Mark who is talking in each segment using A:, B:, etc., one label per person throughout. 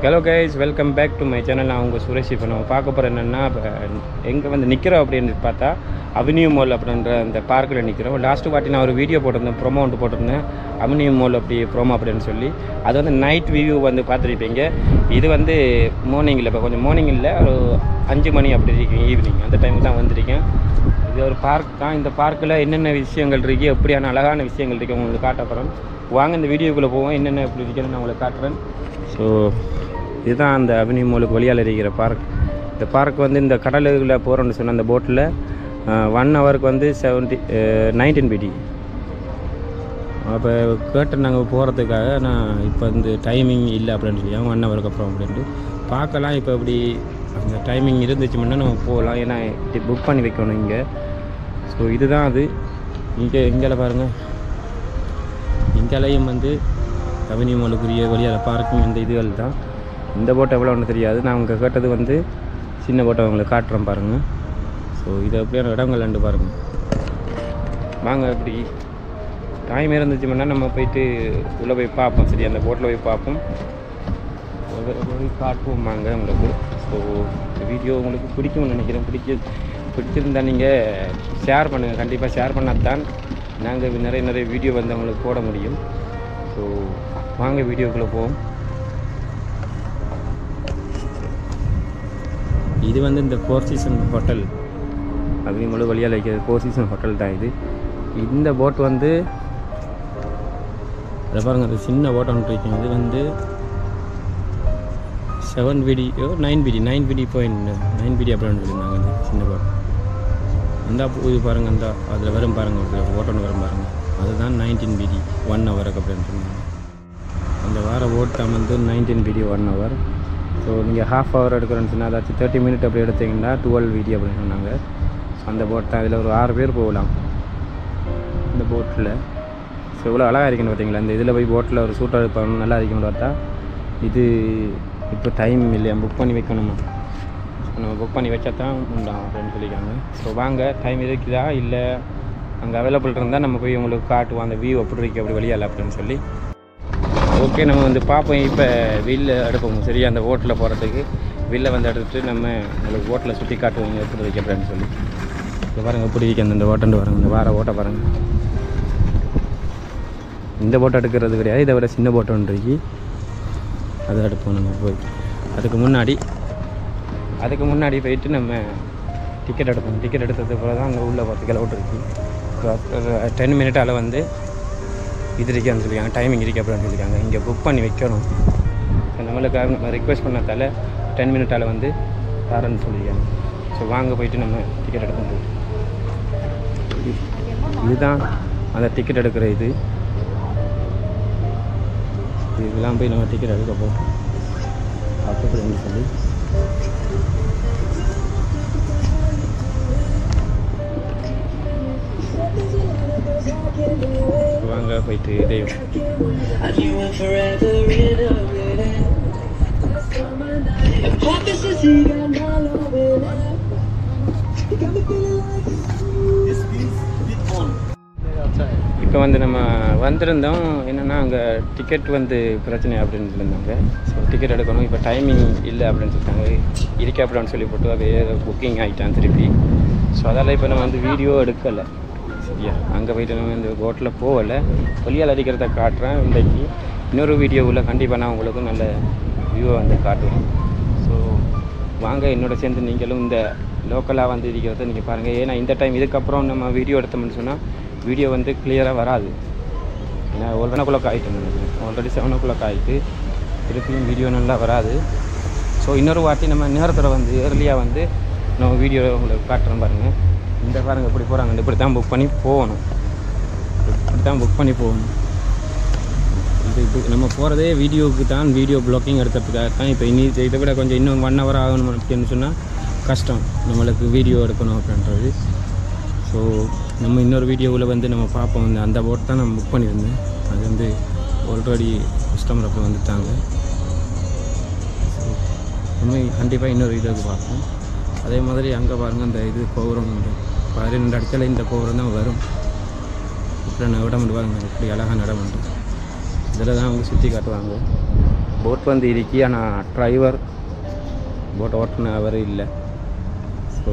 A: Hello guys welcome back to my channel நான் உங்கள் சுரேஷ் இப்போ நம்ம பார்க்க போகிற என்னென்னா இப்போ எங்கே வந்து நிற்கிறோம் அப்படின்னு பார்த்தா அவென்யூ மால் அப்படின்ற அந்த பார்க்கில் நிற்கிறோம் லாஸ்ட்டு வாட்டி நான் ஒரு வீடியோ போட்டிருந்தேன் ப்ரோமோ ஒன்று போட்டிருந்தேன் அவென்யூ மால் அப்படி ப்ரோமோ அப்படின்னு சொல்லி அது வந்து நைட் வியூ வந்து பார்த்துருப்பீங்க இது வந்து மார்னிங்கில் இப்போ கொஞ்சம் மார்னிங் இல்லை ஒரு அஞ்சு மணி அப்படி இருக்கீங்க ஈவினிங் அந்த டைமுக்கு தான் வந்திருக்கேன் இது ஒரு பார்க் தான் இந்த பார்க்கில் என்னென்ன விஷயங்கள் இருக்குது எப்படியான அழகான விஷயங்கள் இருக்குது உங்களுக்கு காட்ட போகிறேன் வாங்க இந்த வீடியோக்குள்ளே போவோம் என்னென்ன எப்படி இருக்குன்னு நான் உங்களுக்கு காட்டுறேன் ஸோ இதுதான் அந்த அவென்யூ மாலுக்கு வழியால் இருக்கிற பார்க் இந்த பார்க் வந்து இந்த கடலுக்குள்ள போகிறோம்னு சொன்ன அந்த போட்டில் ஒன் ஹவருக்கு வந்து செவன்ட்டி நைன்டீன் பிடி அப்போ கேட்டு நாங்கள் போகிறதுக்காக நான் இப்போ வந்து டைமிங் இல்லை அப்படின்னு சொல்லி ஒன் ஹவருக்கு அப்புறம் அப்படின்ட்டு பார்க்கலாம் இப்போ இப்படி அந்த டைமிங் இருந்துச்சுன்னா நம்ம போகலாம் ஏன்னா புக் பண்ணி வைக்கணும் இங்கே ஸோ இதுதான் அது இங்கே இங்கே பாருங்கள் இங்கேலையும் வந்து அவென்யூ மாலுக்குரிய வழியால் பார்க்கும் இந்த இதுகள் தான் இந்த போட்டை எவ்வளோ ஒன்று தெரியாது நான் உங்கள் கேட்டது வந்து சின்ன போட்டை உங்களுக்கு காட்டுறேன் பாருங்கள் ஸோ இது எப்படியான இடங்கள் ரெண்டு பாருங்கள் வாங்க இப்படி டைம் இருந்துச்சுன்னா நம்ம போயிட்டு உள்ளே போய் பார்ப்போம் சரி அந்த போட்டில் போய் பார்ப்போம் ஒரு- ஒரு காட்டுவோம் வாங்க உங்களுக்கு ஸோ இந்த வீடியோ உங்களுக்கு பிடிக்கும்னு நினைக்கிறேன் பிடிக்க பிடிச்சிருந்தா நீங்கள் ஷேர் பண்ணுங்கள் கண்டிப்பாக ஷேர் பண்ணால் தான் நாங்கள் நிறைய நிறைய வீடியோ வந்து உங்களுக்கு போட முடியும் ஸோ வாங்க வீடியோக்குள்ளே போவோம் இது வந்து இந்த ஃபோர் சீசன் ஹோட்டல் அப்படி முழு வழியால் வைக்கிறது ஃபோர் சீசன் ஹோட்டல் தான் இது இந்த போட் வந்து அதை பாருங்கள் அது சின்ன போட் ஒன்று இருக்கும் இது வந்து செவன் பிடி நைன் பிடி நைன் பிடி பாயிண்ட் நைன் பிடி அப்படின்னு சொல்லியிருந்தாங்க அந்த சின்ன போட் அந்த இது பாருங்கள் அந்த அதில் வரும் பாருங்கள் ஒரு ஓட்டோன்னு வரும் பாருங்கள் அதுதான் நைன்டீன் பிடி ஒன் ஹவருக்கு அப்படின்னு சொன்னாங்க அந்த வார ஓட்டம் வந்து நைன்டீன் பிடி ஒன் ஹவர் ஸோ நீங்கள் ஹாஃப் ஹவர் எடுக்கிறேன்னு சொன்னால் அதாச்சும் தேர்ட்டி மினிட் அப்படி எடுத்தீங்கன்னா டுவெல் பிடி அப்படின்னு சொன்னாங்க ஸோ அந்த போட் தான் இதில் ஒரு ஆறு பேர் போகலாம் இந்த போட்டில் ஸோ இவ்வளோ அழகாக இருக்கணும் பார்த்தீங்களா இந்த இதில் போய் போட்டில் ஒரு சூட்டர் பண்ணணும் நல்லா இருக்கணும் பார்த்தா இது இப்போ டைம் இல்லையா புக் பண்ணி வைக்கணுமா நம்ம புக் பண்ணி வச்சா தான் உண்டாகும் அப்படின்னு சொல்லியிருக்காங்க ஸோ வாங்க டைம் இருக்குதா இல்லை அங்கே அவைலபிள் இருந்தால் நம்ம போய் உங்களுக்கு காட்டுவோம் அந்த வியூ எப்படி இருக்கு அப்படி வெளியால் அப்படின்னு சொல்லி ஓகே நம்ம வந்து பார்ப்போம் இப்போ வில்ல எடுப்போம் சரியா அந்த ஓட்டில் போகிறதுக்கு வில்ல வந்து எடுத்துட்டு நம்ம உங்களுக்கு ஓட்டில் சுற்றி காட்டுவோம் எப்படி இருக்கு அப்படின்னு சொல்லி இப்போ பாருங்கள் எப்படி இருக்கு அந்த ஓட்டண்டு பாருங்கள் இந்த வார ஓட்டை பாருங்கள் இந்த போட்டை எடுக்கிறது கிடையாது இதை விட சின்ன போட்டை ஒன்று இருக்கு அதை எடுப்போம் நம்ம போய் அதுக்கு முன்னாடி அதுக்கு முன்னாடி போயிட்டு நம்ம டிக்கெட் எடுப்போம் டிக்கெட் எடுத்தது போல தான் அங்கே உள்ள பத்து கிலோமீட்டர் இருக்குது டென் மினிட்டால் வந்து இது இருக்கான்னு சொல்லியிருக்காங்க டைமிங் இருக்கு அப்படின்னு சொல்லியிருக்காங்க இங்கே புக் பண்ணி வைக்கணும் ஸோ நம்மளுக்காக நம்ம ரிக்வெஸ்ட் பண்ணதால டென் மினிட்டால் வந்து தரேன்னு சொல்லியிருக்காங்க ஸோ வாங்க போயிட்டு நம்ம டிக்கெட் எடுக்க முடியும் இதுதான் அந்த டிக்கெட் எடுக்கிற இது இதெல்லாம் போய் நம்ம டிக்கெட் எடுக்க போகிறோம் அப்படின்னு சொல்லி வாங்க போயிட்டு இதையும்
B: And you were forever in a minute. And Papa says he got my love in it. You got me feeling like this piece with on.
A: இப்போ வந்து நம்ம வந்திருந்தோம் என்னென்னா அங்கே டிக்கெட் வந்து பிரச்சனை அப்படின்னு சொல்லியிருந்தாங்க ஸோ டிக்கெட் எடுக்கணும் இப்போ டைமிங் இல்லை அப்படின்னு சொல்லிட்டாங்க இருக்கா அப்படின்னு சொல்லி போட்டு அது புக்கிங் ஆகிட்டான் திருப்பி ஸோ அதால் இப்போ நம்ம வந்து வீடியோ எடுக்கலை சரியா அங்கே போயிட்டு நம்ம இந்த போட்டில் போகலை வெளியால் அடிக்கிறத காட்டுறேன் இன்றைக்கு இன்னொரு வீடியோவில் கண்டிப்பாக நான் உங்களுக்கு நல்ல வியூவை வந்து காட்டுவேன் ஸோ வாங்க என்னோட சேர்ந்து நீங்களும் இந்த லோக்கலாக வந்து இருக்கிறத நீங்கள் பாருங்கள் ஏன்னா இந்த டைம் இதுக்கப்புறம் நம்ம வீடியோ எடுத்தோம்னு சொன்னால் வீடியோ வந்து கிளியராக வராது ஏன்னா ஒன் ஓ கிளாக் ஆகிட்டு ஆல்ரெடி செவன் ஓ கிளாக் ஆகிட்டு திருப்பியும் வீடியோ நல்லா வராது ஸோ இன்னொரு வாட்டி நம்ம நேரத்தில் வந்து ஏர்லியாக வந்து நம்ம வீடியோ உங்களுக்கு காட்டுறோம் பாருங்கள் இந்த பாருங்கள் இப்படி போகிறாங்க இப்படி தான் புக் பண்ணி போகணும் இப்படி தான் புக் பண்ணி போகணும் இது இது நம்ம போகிறதே வீடியோவுக்கு தான் வீடியோ பிளாக்கிங் எடுக்கிறதுக்காக தான் இப்போ இனி இதை விட கொஞ்சம் இன்னும் ஒன் ஹவர் ஆகணும் அப்படின்னு சொன்னால் கஷ்டம் நம்மளுக்கு வீடியோ எடுக்கணும் அப்படின்றது ஸோ நம்ம இன்னொரு வீடியோவில் வந்து நம்ம பார்ப்போம் இந்த அந்த போட் தான் நான் புக் பண்ணியிருந்தேன் அது வந்து ஆல்ரெடி கஸ்டமர் அப்போ வந்துட்டாங்க ஸோ நம்ம கண்டிப்பாக இன்னொரு இதுக்கு பார்ப்போம் அதே மாதிரி அங்கே பாருங்கள் அந்த இது கோபுரம் பதினெண்டு இடத்துல இந்த கோபுரம் தான் வரும் இப்படி நான் இடம் பாருங்க இப்படி அழகான இடம் உண்டு இதில் தான் அவங்க சுற்றி காட்டுவாங்க போட் வந்து இருக்கி ஆனால் டிரைவர் போட் ஓட்டுன அவர் இல்லை ஸோ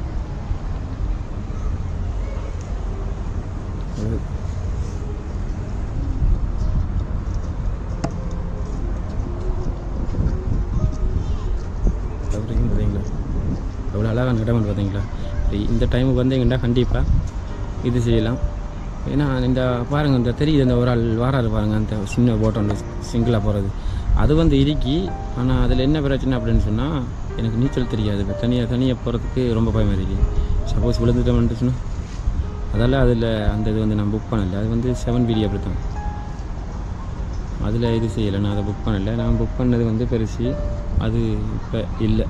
A: அப்படிங்க பார்த்தீங்களா எவ்வளோ அழகான இடம் வந்து பார்த்தீங்களா இந்த டைமுக்கு வந்தீங்கன்னா கண்டிப்பாக இது செய்யலாம் ஏன்னா இந்த பாருங்க இந்த தெரியுது இந்த ஒரு ஆள் வாராரு பாருங்க அந்த சின்ன போட் ஒன்று சிங்கிளாக போகிறது அது வந்து இறுக்கி ஆனால் அதில் என்ன பிரச்சனை அப்படின்னு சொன்னால் எனக்கு நீச்சல் தெரியாது இப்போ தனியாக தனியாக போகிறதுக்கு ரொம்ப பயமாக இருக்கு சப்போஸ் விழுந்துட்டோம்னு சொன்னால் அதால் அதில் அந்த இது வந்து நான் புக் பண்ணல அது வந்து செவன் வீடியோ அப்படி தான் அதில் இது செய்யலை நான் அதை புக் பண்ணல நான் புக் பண்ணது வந்து பெருசு அது இப்போ இல்லை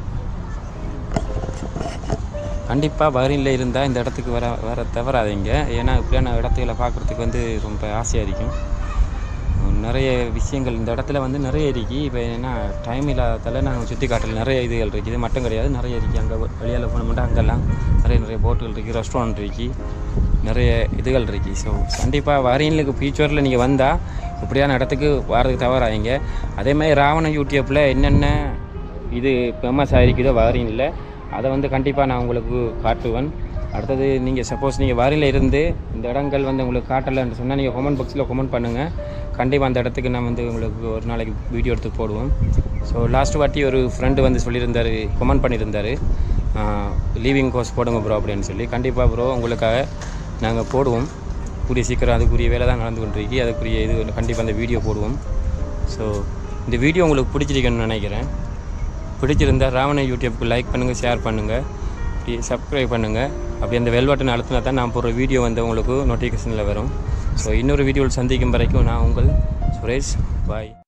A: கண்டிப்பாக பஹ்ரைனில் இருந்தால் இந்த இடத்துக்கு வர வர தவறாதீங்க ஏன்னா இப்படியான இடத்துகளை பார்க்குறதுக்கு வந்து ரொம்ப ஆசையாக இருக்கும் நிறைய விஷயங்கள் இந்த இடத்துல வந்து நிறைய இருக்கு இப்போ ஏன்னா டைம் இல்லாததால் நாங்கள் சுற்றி காட்டல நிறைய இதுகள் இருக்குது இது மட்டும் கிடையாது நிறைய இருக்குது அங்கே வெளியால் போனோம்னா அங்கெல்லாம் நிறைய நிறைய போட்டுகள் இருக்குது ரெஸ்டாரண்ட் இருக்குது நிறைய இதுகள் இருக்குது ஸோ கண்டிப்பாக வரையிலுக்கு ஃபியூச்சரில் நீங்கள் வந்தால் இப்படியான இடத்துக்கு வரதுக்கு தவறாதீங்க அதே மாதிரி ராவண யூடியூப்பில் என்னென்ன இது ஃபேமஸ் ஆகிருக்குதோ வாரினில் அதை வந்து கண்டிப்பாக நான் உங்களுக்கு காட்டுவேன் அடுத்தது நீங்கள் சப்போஸ் நீங்கள் வாரியில் இருந்து இந்த இடங்கள் வந்து உங்களுக்கு காட்டலைன்னு சொன்னால் நீங்கள் கமெண்ட் பாக்ஸில் கமெண்ட் பண்ணுங்கள் கண்டிப்பாக அந்த இடத்துக்கு நான் வந்து உங்களுக்கு ஒரு நாளைக்கு வீடியோ எடுத்து போடுவோம் ஸோ லாஸ்ட் வாட்டி ஒரு ஃப்ரெண்டு வந்து சொல்லியிருந்தார் கமெண்ட் பண்ணியிருந்தார் லீவிங் கோர்ஸ் போடுங்க ப்ரோ அப்படின்னு சொல்லி கண்டிப்பாக ப்ரோ உங்களுக்காக நாங்கள் போடுவோம் கூடிய சீக்கிரம் அதுக்குரிய வேலை தான் நடந்து கொண்டிருக்கு அதுக்குரிய இது கண்டிப்பாக அந்த வீடியோ போடுவோம் ஸோ இந்த வீடியோ உங்களுக்கு பிடிச்சிருக்குன்னு நினைக்கிறேன் பிடிச்சிருந்தா ராவண யூடியூப்க்கு லைக் பண்ணுங்கள் ஷேர் பண்ணுங்கள் அப்படி சப்ஸ்கிரைப் பண்ணுங்கள் அப்படி அந்த வெல் பட்டன் அழுத்தினா தான் நான் போடுற வீடியோ வந்து உங்களுக்கு நோட்டிஃபிகேஷனில் வரும் ஸோ இன்னொரு வீடியோவில் சந்திக்கும் வரைக்கும் நான் உங்கள் சுரேஷ் பாய்